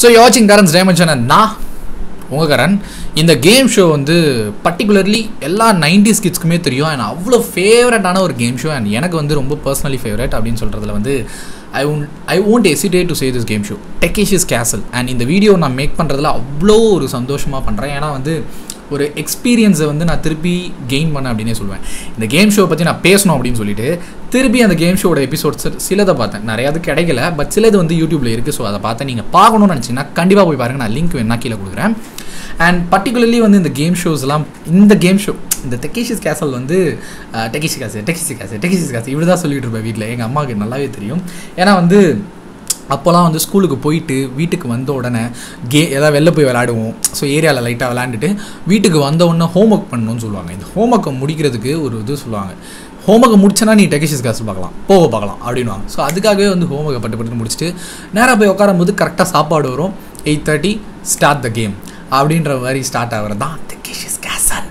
so வாட்சிங் கரன்ஸ் diamond channel நான் உங்கள் கரண் இந்த கேம் ஷோ வந்து பர்டிகுலர்லி எல்லா நைன்டிஸ் கிட்ஸ்க்குமே தெரியும் அண்ட் அவ்வளோ ஃபேவரட்டான ஒரு கேம் ஷோ அண்ட் எனக்கு வந்து ரொம்ப பர்சனலி ஃபேவரட் அப்படின்னு சொல்கிறதுல வந்து I won I won't hesitate to say this game show Takeshi's Castle and இந்த வீடியோ நான் மேக் பண்ணுறதுல அவ்வளோ ஒரு சந்தோஷமாக பண்ணுறேன் ஏன்னா வந்து ஒரு எக்ஸ்பீரியன்ஸை வந்து நான் திருப்பி கெயின் பண்ணேன் அப்படின்னே சொல்லுவேன் இந்த கேம் ஷோ பற்றி நான் பேசணும் அப்படின்னு சொல்லிட்டு திருப்பி அந்த கேம் ஷோட எபிசோட்ஸ் சிலதை பார்த்தேன் நிறையா அது கிடைக்கல பட் சிலது வந்து யூடியூப்பில் இருக்குது ஸோ அதை பார்த்து நீங்கள் பார்க்கணும்னு நினச்சிங்கன்னா கண்டிப்பாக போய் பாருங்கள் நான் லிங்க் வேணா கீழே கொடுக்குறேன் அண்ட் பர்டிகுலர்லி வந்து இந்த கேம் ஷோஸ்லாம் இந்த கேம் ஷோ இந்த டெக்கிஷிஸ் கேசல் வந்து டெக்கிஷி காசு டெக்கிஷி காசு டெக்கிஷி காசு இப்படி தான் சொல்லிட்டு இருப்பேன் வீட்டில் எங்கள் அம்மாவுக்கு நல்லாவே தெரியும் ஏன்னா வந்து அப்போல்லாம் வந்து ஸ்கூலுக்கு போயிட்டு வீட்டுக்கு வந்த உடனே கே ஏதாவது வெளில போய் விளாடுவோம் ஸோ ஏரியாவில் லைட்டாக விளாண்டுட்டு வீட்டுக்கு வந்த உடனே ஹோம் ஒர்க் பண்ணணும்னு சொல்லுவாங்க இந்த ஹோம் ஒர்க்கை முடிக்கிறதுக்கு ஒரு இது சொல்லுவாங்க ஹோம் ஒர்க்கை முடிச்சனா நீ டெக்கிஷிஸ் காசு பார்க்கலாம் போக பார்க்கலாம் அப்படின்வாங்க ஸோ அதுக்காகவே வந்து ஹோம் ஒர்க்கை பட்டு பட்டு முடிச்சுட்டு நேராக போய் உட்காரும்போது கரெக்டாக சாப்பாடு வரும் eight thirty start the game அப்படின்ற மாதிரி ஸ்டார்ட் ஆகிறது தான் டெக்கிஷிஸ் கேசல்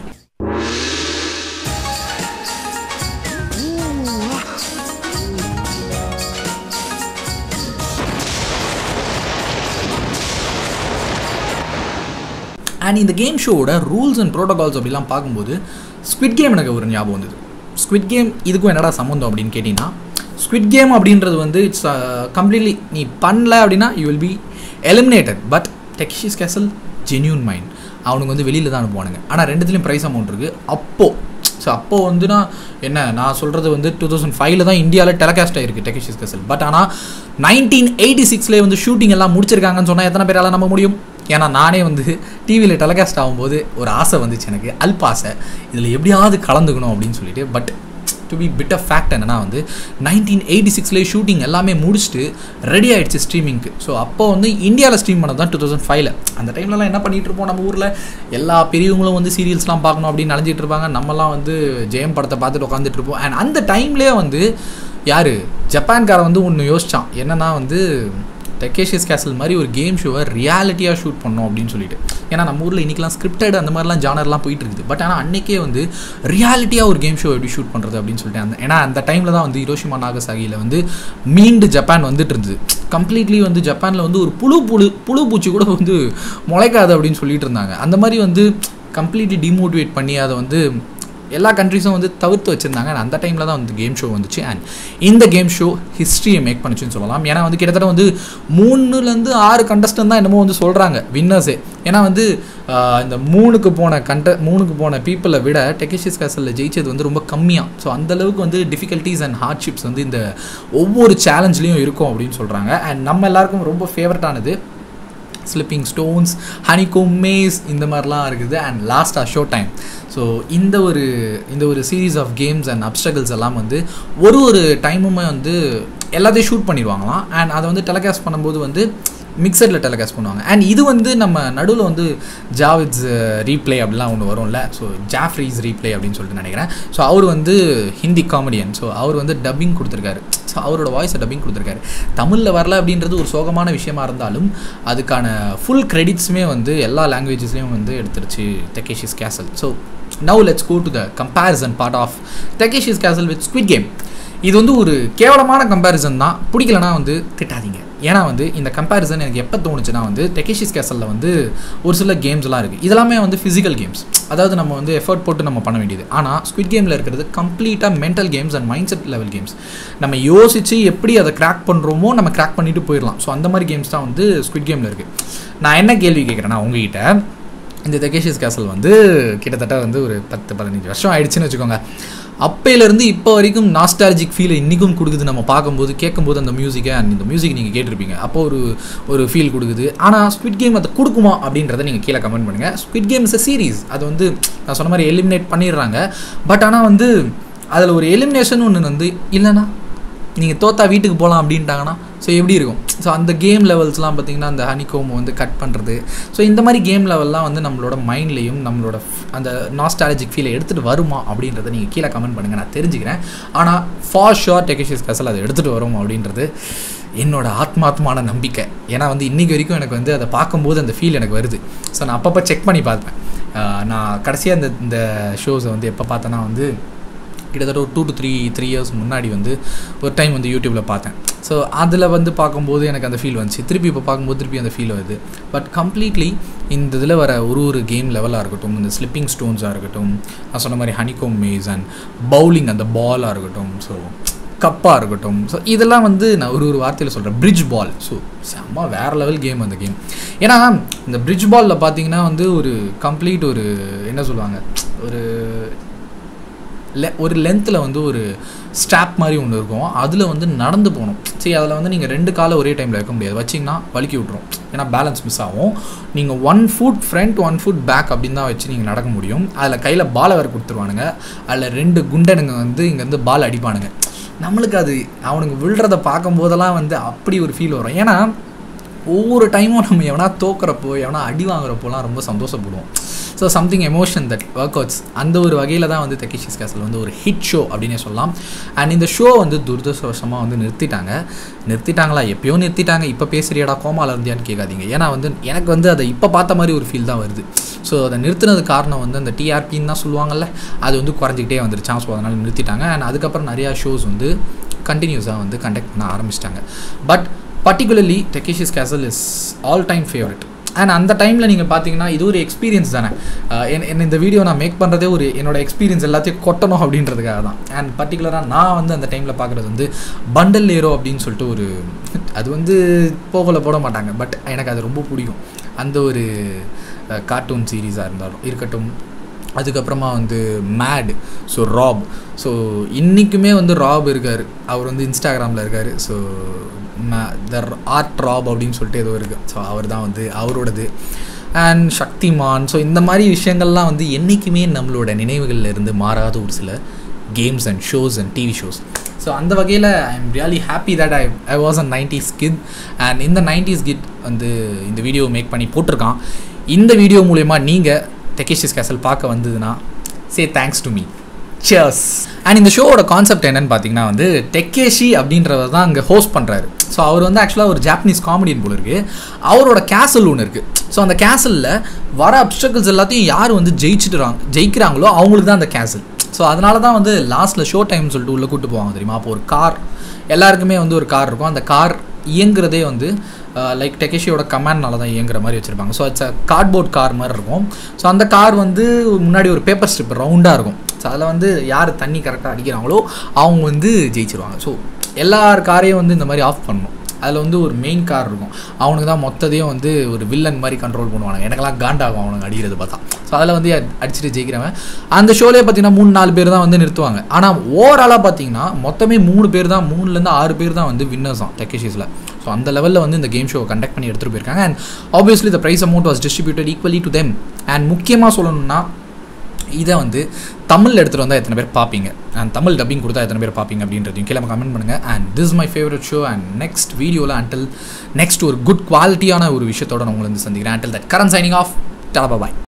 அண்ட் இந்த கேம் ஷோவோட ரூல்ஸ் அண்ட் ப்ரோட்டோகால்ஸ் அப்படிலாம் பார்க்கும்போது ஸ்குவிட் கேம் எனக்கு ஒரு ஞாபகம் வந்தது ஸ்குவிட் கேம் இதுக்கும் என்னடா சம்மந்தம் அப்படின்னு கேட்டிங்கன்னா ஸ்குவிட் கேம் அப்படின்றது வந்து இட்ஸ் கம்ப்ளீட்லி நீ பண்ணல அப்படின்னா you will be eliminated but Takeshi's Castle genuine mind அவனுக்கு வந்து வெளியில் தான் அனுப்புவானுங்க ஆனால் ரெண்டுத்துலேயும் ப்ரைஸ் அமௌண்ட் இருக்குது அப்போது ஸோ அப்போது வந்துனா என்ன நான் சொல்கிறது வந்து டூ தௌசண்ட் ஃபைவ்ல தான் இந்தியாவில் டெலகாஸ்ட் ஆயிருக்கு டெக்ஷிஸ் கேசல் பட் ஆனால் நைன்டீன் எயிட்டி சிக்ஸ்லேயே வந்து ஷூட்டிங் எல்லாம் முடிச்சிருக்காங்கன்னு சொன்னால் எத்தனை பேரால் நம்ப முடியும் ஏன்னா நானே வந்து டிவியில் டெலகாஸ்ட் ஆகும்போது ஒரு ஆசை வந்துச்சு எனக்கு அல்ப் ஆசை இதில் எப்படியாவது கலந்துக்கணும் அப்படின்னு சொல்லிட்டு but to be bit of fact என்னன்னா வந்து நைன்டீன் எயிட்டி சிக்ஸ்லேயே ஷூட்டிங் எல்லாமே முடிச்சுட்டு ரெடி ஆகிடுச்சு ஸ்ட்ரீமிங்க்கு ஸோ அப்போ வந்து இந்தியாவில் ஸ்ட்ரீம் பண்ணது தான் டூ தௌசண்ட் ஃபைவ்ல அந்த டைம்லலாம் என்ன பண்ணிட்டு இருப்போம் நம்ம ஊரில் எல்லா பெரியவங்களும் வந்து சீரியல்ஸ்லாம் பார்க்கணும் அப்படின்னு நினச்சிட்டு இருப்பாங்க நம்மலாம் வந்து ஜெயம் படத்தை பார்த்துட்டு உட்காந்துட்டு இருப்போம் அண்ட் அந்த டைம்லேயே வந்து யார் ஜப்பான்காரன் வந்து ஒன்று யோசிச்சான் என்னன்னா வந்து டெக்கேஷியஸ் கேசல் மாதிரி ஒரு கேம் ஷோவை ரியாலிட்டியாக ஷூட் பண்ணோம் அப்படின்னு சொல்லிட்டு ஏன்னா நம்ம ஊரில் இன்றைக்கெலாம் ஸ்கிரிப்டட் அந்த மாதிரிலாம் ஜானர்லாம் போயிட்டு இருக்குது பட் ஆனால் அன்றைக்கே வந்து ரியாலிட்டியாக ஒரு கேம் ஷோ எப்படி ஷூட் பண்ணுறது அப்படின்னு சொல்லிட்டு அந்த ஏன்னா அந்த டைமில் தான் வந்து ஹிரோஷிமா நாகசாகியில் வந்து மீண்டு ஜப்பான் வந்துட்டு இருந்தது கம்ப்ளீட்லி வந்து ஜப்பானில் வந்து ஒரு புழு புழு புழு பூச்சி கூட வந்து முளைக்காது அப்படின்னு சொல்லிட்டு இருந்தாங்க அந்த மாதிரி வந்து கம்ப்ளீட்லி டிமோட்டிவேட் பண்ணி அதை வந்து எல்லா கண்ட்ரிஸும் வந்து தவிர்த்து வச்சுருந்தாங்க அண்ட் அந்த டைமில் தான் வந்து கேம் ஷோ வந்துச்சு அண்ட் இந்த கேம் ஷோ ஹிஸ்ட்ரியை மேக் பண்ணுச்சுன்னு சொல்லலாம் ஏன்னா வந்து கிட்டத்தட்ட வந்து மூணுலேருந்து ஆறு கண்டஸ்டன் தான் என்னமோ வந்து சொல்கிறாங்க வின்னர்ஸே ஏன்னா வந்து இந்த மூணுக்கு போன கண்ட மூணுக்கு போன பீப்புளை விட டெக்கிஷியஸ் கேசலில் ஜெயிச்சது வந்து ரொம்ப கம்மியாக ஸோ அந்தளவுக்கு வந்து டிஃபிகல்ட்டிஸ் அண்ட் ஹார்ட்ஷிப்ஸ் வந்து இந்த ஒவ்வொரு சேலஞ்ச்லேயும் இருக்கும் அப்படின்னு சொல்கிறாங்க அண்ட் நம்ம எல்லாருக்கும் ரொம்ப ஃபேவரட்டானது ஸ்லிப்பிங் ஸ்டோன்ஸ் ஹனிகோம் மேஸ் இந்த மாதிரிலாம் இருக்குது அண்ட் லாஸ்ட்டாக ஷோ டைம் ஸோ இந்த ஒரு இந்த ஒரு series of games and obstacles எல்லாம் வந்து ஒரு ஒரு டைமுமே வந்து எல்லாத்தையும் ஷூட் பண்ணிடுவாங்களாம் அண்ட் அதை வந்து டெலகாஸ்ட் பண்ணும்போது வந்து மிக்சரில் டெலகாஸ்ட் பண்ணுவாங்க அண்ட் இது வந்து நம்ம நடுவில் வந்து ஜாவித்ஸ் ரீப்ளே அப்படிலாம் ஒன்று வரும்ல ஸோ ஜாஃப்ரீஸ் ரீப்ளே அப்படின்னு சொல்லிட்டு நினைக்கிறேன் ஸோ அவர் வந்து ஹிந்தி காமெடியன் ஸோ அவர் வந்து டப்பிங் கொடுத்துருக்காரு ஸோ அவரோட வாய்ஸை டப்பிங் கொடுத்துருக்காரு தமிழில் வரல அப்படின்றது ஒரு சோகமான விஷயமா இருந்தாலும் அதுக்கான ஃபுல் கிரெடிட்ஸுமே வந்து எல்லா லாங்குவேஜஸ்லேயும் வந்து எடுத்துருச்சு Takeshi's Castle so now let's go to the comparison part of Takeshi's Castle with Squid Game இது வந்து ஒரு கேவலமான கம்பேரிசன் தான் பிடிக்கலனா வந்து திட்டாதீங்க ஏன்னா வந்து இந்த கம்பேரிசன் எனக்கு எப்போ தோணுச்சுன்னா வந்து டெக்கிஷிஸ் கேசலில் வந்து ஒரு சில கேம்ஸ்லாம் இருக்குது இதெல்லாமே வந்து ஃபிசிக்கல் கேம்ஸ் அதாவது நம்ம வந்து எஃபர்ட் போட்டு நம்ம பண்ண வேண்டியது ஆனால் ஸ்குவிட் கேமில் இருக்கிறது கம்ப்ளீட்டாக mental games and mindset level games நம்ம யோசித்து எப்படி அதை கிராக் பண்ணுறோமோ நம்ம கிராக் பண்ணிட்டு போயிடலாம் ஸோ அந்த மாதிரி கேம்ஸ் தான் வந்து ஸ்குவிட் கேமில் இருக்குது நான் என்ன கேள்வி கேட்குறேன்னா உங்ககிட்ட இந்த தெகேஷியஸ் கேசல் வந்து கிட்டத்தட்ட வந்து ஒரு பத்து பதினஞ்சு வருஷம் ஆயிடுச்சுன்னு வச்சுக்கோங்க அப்பையிலேருந்து இப்போ வரைக்கும் நாஸ்டாலஜிக் ஃபீலை இன்றைக்கும் கொடுக்குது நம்ம பார்க்கும்போது கேட்கும்போது அந்த மியூசிக்கை அண்ட் இந்த மியூசிக் நீங்கள் கேட்டிருப்பீங்க அப்போ ஒரு ஒரு ஃபீல் கொடுக்குது ஆனால் ஸ்குவிட் கேம் அதை கொடுக்குமா அப்படின்றத நீங்கள் கீழே கமெண்ட் பண்ணுங்கள் Squid Game is a series அது வந்து நான் சொன்ன மாதிரி எலிமினேட் பண்ணிடுறாங்க பட் ஆனால் வந்து அதில் ஒரு எலிமினேஷன் ஒன்று வந்து இல்லைனா நீங்கள் தோத்தா வீட்டுக்கு போகலாம் அப்படின்ட்டாங்கன்னா ஸோ எப்படி இருக்கும் ஸோ அந்த கேம் லெவல்ஸ்லாம் பார்த்திங்கன்னா அந்த ஹனிகோம் வந்து கட் பண்ணுறது ஸோ இந்த மாதிரி கேம் லெவல்லாம் வந்து நம்மளோட மைண்ட்லேயும் நம்மளோட அந்த நாஸ்டாலஜிக் ஃபீலை எடுத்துகிட்டு வருமா அப்படின்றத நீங்கள் கீழே கமெண்ட் பண்ணுங்கள் நான் தெரிஞ்சுக்கிறேன் ஆனால் ஃபார் ஷோர் டெக்னிஷியஸ் கசல் அதை எடுத்துகிட்டு வரும் அப்படின்றது என்னோட ஆத்மாத்மான நம்பிக்கை ஏன்னா வந்து இன்றைக்கி வரைக்கும் எனக்கு வந்து அதை பார்க்கும்போது அந்த ஃபீல் எனக்கு வருது ஸோ நான் அப்பப்போ செக் பண்ணி பார்ப்பேன் நான் கடைசியாக இந்த இந்த ஷோஸை வந்து எப்போ பார்த்தேன்னா வந்து கிட்டத்தட்ட ஒரு two to three three years முன்னாடி வந்து ஒரு டைம் வந்து யூடியூப்பில் பார்த்தேன் ஸோ அதில் வந்து பார்க்கும்போது எனக்கு அந்த ஃபீல் வந்துச்சு திருப்பி இப்போ பார்க்கும்போது திருப்பி அந்த ஃபீல் வருது பட் கம்ப்ளீட்லி இந்த இதில் வர ஒரு ஒரு கேம் லெவலாக இருக்கட்டும் இந்த ஸ்லிப்பிங் ஸ்டோன்ஸாக இருக்கட்டும் நான் சொன்ன மாதிரி ஹனிகோம் மேஸ் அண்ட் பவுலிங் அந்த பாலாக இருக்கட்டும் ஸோ கப்பாக இருக்கட்டும் ஸோ இதெல்லாம் வந்து நான் ஒரு ஒரு வார்த்தையில் சொல்கிறேன் பிரிட்ஜ் பால் ஸோ செம்ம வேறு லெவல் கேம் அந்த கேம் ஏன்னா இந்த பிரிட்ஜ் பாலில் பார்த்தீங்கன்னா வந்து ஒரு கம்ப்ளீட் ஒரு என்ன சொல்லுவாங்க ஒரு லெ ஒரு லென்த்தில் வந்து ஒரு ஸ்டாப் மாதிரி ஒன்று இருக்கும் அதில் வந்து நடந்து போகணும் சரி அதில் வந்து நீங்கள் ரெண்டு காலை ஒரே டைமில் வைக்க முடியாது வச்சிங்கன்னா வலிக்கி விட்ரும் ஏன்னா பேலன்ஸ் மிஸ் ஆகும் நீங்கள் one foot front one foot back அப்படின்னு தான் வச்சு நீங்கள் நடக்க முடியும் அதில் கையில் பாலை வேறு கொடுத்துருவானுங்க அதில் ரெண்டு குண்டனுங்க வந்து இங்கேருந்து பால் அடிப்பானுங்க நம்மளுக்கு அது அவனுக்கு விழுறத பார்க்கும்போதெல்லாம் வந்து அப்படி ஒரு ஃபீல் வரும் ஏன்னா ஒவ்வொரு டைமும் நம்ம எவனா தோக்குறப்போ எவனா அடி வாங்குறப்போலாம் ரொம்ப சந்தோஷப்படுவோம் so something emotion that work outs அந்த ஒரு வகையில் தான் வந்து தெக்கிஷிஸ் கேசல் வந்து ஒரு ஹிட் ஷோ அப்படின்னே சொல்லலாம் அண்ட் இந்த ஷோ வந்து துரதிருஷ்டவசமாக வந்து நிறுத்திட்டாங்க நிறுத்திட்டாங்களா எப்பயோ நிறுத்திட்டாங்க இப்போ பேசுறியாடா கோமால இருந்தியான்னு கேட்காதீங்க ஏன்னா வந்து எனக்கு வந்து அதை இப்போ பார்த்த மாதிரி ஒரு ஃபீல் தான் வருது ஸோ அதை நிறுத்தினது காரணம் வந்து அந்த டிஆர்பின்னு தான் சொல்லுவாங்கல்ல அது வந்து குறைஞ்சிக்கிட்டே வந்துருச்சான் ஸோ அதனால் நிறுத்திட்டாங்க அண்ட் அதுக்கப்புறம் நிறையா ஷோஸ் வந்து கண்டினியூஸாக வந்து கண்டக்ட் பண்ண ஆரம்பிச்சிட்டாங்க but particularly Takeshi's Castle is all time favourite and அந்த டைமில் நீங்கள் பார்த்தீங்கன்னா இது ஒரு எக்ஸ்பீரியன்ஸ் தானே என்ன இந்த வீடியோ நான் மேக் பண்ணுறதே ஒரு என்னோட எக்ஸ்பீரியன்ஸ் எல்லாத்தையும் கொட்டணும் அப்படின்றதுக்காக தான் அண்ட் பர்டிகுலராக நான் வந்து அந்த டைமில் பார்க்குறது வந்து பண்டல் ஏரோ அப்படின்னு சொல்லிட்டு ஒரு அது வந்து போகல போட மாட்டாங்க பட் எனக்கு அது ரொம்ப பிடிக்கும் அந்த ஒரு கார்ட்டூன் சீரீஸாக இருந்தாலும் இருக்கட்டும் அதுக்கப்புறமா வந்து மேட் ஸோ ராப் ஸோ இன்றைக்குமே வந்து ராப் இருக்கார் அவர் வந்து இன்ஸ்டாகிராமில் இருக்கார் ஸோ த ஆர்ட் ராப் அப்படின்னு சொல்லிட்டு ஏதோ இருக்குது ஸோ அவர் தான் வந்து அவரோடது அண்ட் சக்திமான் ஸோ இந்த மாதிரி விஷயங்கள்லாம் வந்து என்றைக்குமே நம்மளோட நினைவுகளில் இருந்து மாறாத ஒரு சில games and shows and TV shows so அந்த வகையில் I am really happy that I I was a nineties kid and இந்த நைன்டிஸ் கிட் வந்து இந்த வீடியோ மேக் பண்ணி போட்டிருக்கான் இந்த வீடியோ மூலயமா நீங்கள் டெக்கேஷிஸ் கேசல் பார்க்க வந்ததுன்னா say thanks to me cheers and இந்த ஷோவோட கான்செப்ட் என்னன்னு பார்த்தீங்கன்னா வந்து டெக்கேஷி அப்படின்றவர் தான் அங்கே ஹோஸ்ட் பண்ணுறாரு ஸோ அவர் வந்து ஆக்சுவலாக ஒரு ஜாப்பனீஸ் காமெடியன் போல இருக்குது அவரோட கேசல் ஒன்று இருக்குது ஸோ அந்த கேசலில் வர அப்டக்கல்ஸ் எல்லாத்தையும் யார் வந்து ஜெயிச்சுட்டுறாங்க ஜெயிக்கிறாங்களோ அவங்களுக்கு தான் அந்த கேசல் ஸோ அதனால தான் வந்து லாஸ்ட்டில் ஷோ டைம் சொல்லிட்டு உள்ளே கூட்டு போவாங்க தெரியுமா அப்போ ஒரு கார் எல்லாருக்குமே வந்து ஒரு கார் இருக்கும் அந்த கார் இயங்குறதே வந்து லைக் டெக்கேஷியோட கமாண்ட்னால தான் இயங்குற மாதிரி வச்சுருப்பாங்க so it's a cardboard car மாதிரி இருக்கும் ஸோ அந்த கார் வந்து முன்னாடி ஒரு பேப்பர் ஸ்ட்ரிப் ரவுண்டாக இருக்கும் ஸோ அதில் வந்து யார் தண்ணி கரெக்டாக அடிக்கிறாங்களோ அவங்க வந்து ஜெயிச்சிருவாங்க ஸோ எல்லார் காரையும் வந்து இந்த மாதிரி ஆஃப் பண்ணணும் அதில் வந்து ஒரு மெயின் கார் இருக்கும் அவனுக்கு தான் மொத்தத்தையும் வந்து ஒரு வில்லன் மாதிரி கண்ட்ரோல் பண்ணுவாங்க எனக்கெல்லாம் காண்டாகும் அவனுக்கு அடிக்கிறது பார்த்தா ஸோ அதில் வந்து அடிச்சுட்டு ஜெயிக்கிறவன் அந்த ஷோலேயே பார்த்தீங்கன்னா மூணு நாலு பேர் தான் வந்து நிறுத்துவாங்க ஆனால் ஓவராலாக பார்த்தீங்கன்னா மொத்தமே மூணு பேர் தான் மூணுலேருந்து ஆறு பேர் தான் வந்து வின்னர்ஸ் தான் டெக்கேஷிஸில் ஸோ அந்த லெவலில் வந்து இந்த கேம் ஷோ கண்டக்ட் பண்ணி எடுத்துகிட்டு போயிருக்காங்க and obviously the prize amount was distributed equally to them and முக்கியமாக சொல்லணும்னா இதை வந்து தமிழ் எடுத்துகிட்டு வந்தால் எத்தனை பேர் பார்ப்பீங்க அண்ட் தமிழ் டப்பிங் கொடுத்தா எத்தனை பேர் பார்ப்பீங்க அப்படின்றதையும் கீழே கமெண்ட் பண்ணுங்கள் and this my favourite show and next வீடியோவில் அண்டில் நெக்ஸ்ட் ஒரு குட் குவாலிட்டியான ஒரு விஷயத்தோட நான் உங்களை வந்து சந்திக்கிறேன் until that current signing off டலபா பாய்